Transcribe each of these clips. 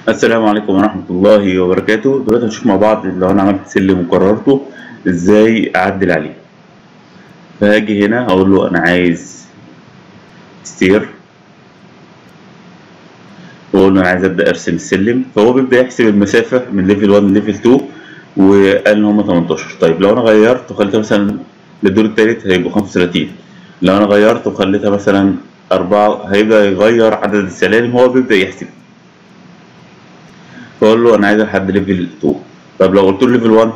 السلام عليكم ورحمة الله وبركاته دلوقتي هنشوف مع بعض لو أنا عملت سلم وكررته إزاي أعدل عليه فهاجي هنا أقول له أنا عايز ستير وأقول له أنا عايز أبدأ أرسم السلم فهو بيبدأ يحسب المسافة من ليفل 1 لليفل 2 وقال إن هما 18 طيب لو أنا غيرت وخليتها مثلا للدور التالت هيبقوا 35 لو أنا غيرت وخليتها مثلا أربعة هيبدأ يغير عدد السلالم هو بيبدأ يحسب فاقول له انا عايز لحد ليفل 2 طب لو قلت له ليفل 1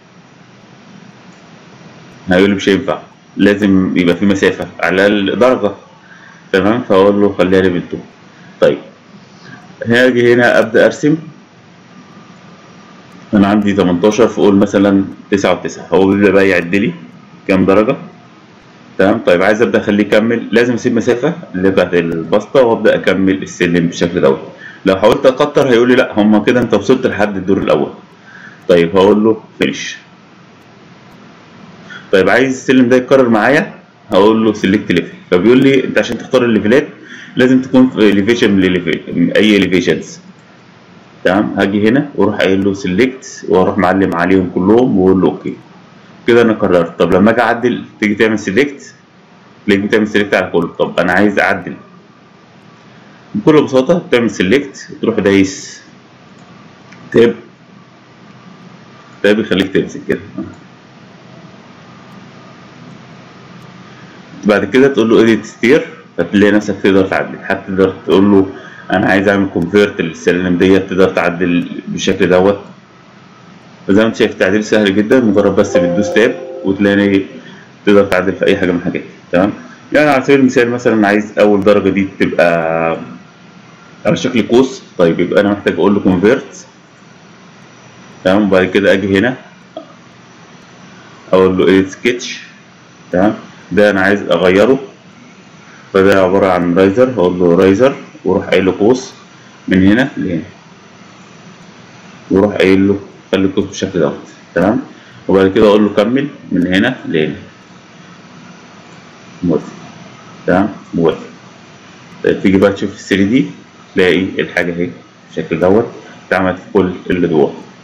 هيقول لي مش هينفع لازم يبقى في مسافه على الاقل درجه تمام فاقول له خليها ليفل 2 طيب هاجي هنا ابدا ارسم انا عندي 18 فاقول مثلا 9 و9 هو بيبدا بقى يعد لي كام درجه تمام طيب عايز ابدا اخليه يكمل لازم اسيب مسافه اللي بتاعت البسطه وابدا اكمل السلم بالشكل دوت لو حاولت اكتر هيقول لي لا هما كده انت وصلت لحد الدور الاول طيب هقول له فينيش طيب عايز السلم ده يتكرر معايا هقول له سيلكت ليفل فبيقول لي انت عشان تختار الليفلات لازم تكون في اليفيشن من من اي اليفيشنز تمام هاجي هنا واروح قايل له سيلكت واروح معلم عليهم كلهم واقول له اوكي كده انا قررت طب لما اجي اعدل تيجي تعمل سيلكت تلاقيك بتعمل سيلكت على كله طب انا عايز اعدل بكل بساطة تعمل سيلكت تروح دايس تاب تاب يخليك تمسك كده بعد كده تقول له edit ستير فتلاقي نفسك تقدر تعدل حتى تقدر تقول له انا عايز اعمل كونفيرت للسلالم ديت تقدر تعدل بالشكل دوت فزي ما انت شايف التعديل سهل جدا مجرد بس بتدوس تاب وتلاقي تقدر تعدل في اي حاجه من الحاجات تمام يعني على سبيل المثال مثلا عايز اول درجه دي تبقى على شكل قوس طيب يبقى انا محتاج اقول له كونفيرت تمام وبعد كده اجي هنا اقول له ايه سكتش تمام ده انا عايز اغيره فده عباره عن رايزر هقول له رايزر واروح قايل له قوس من هنا لهنا واروح قايل له خلي القوس بالشكل دوت تمام وبعد كده اقول له كمل من هنا لهنا موافق تمام موافق طيب تيجي بقى تشوف ال 3 دي تلاقي الحاجة اهي بالشكل دوت اتعملت في كل الادوار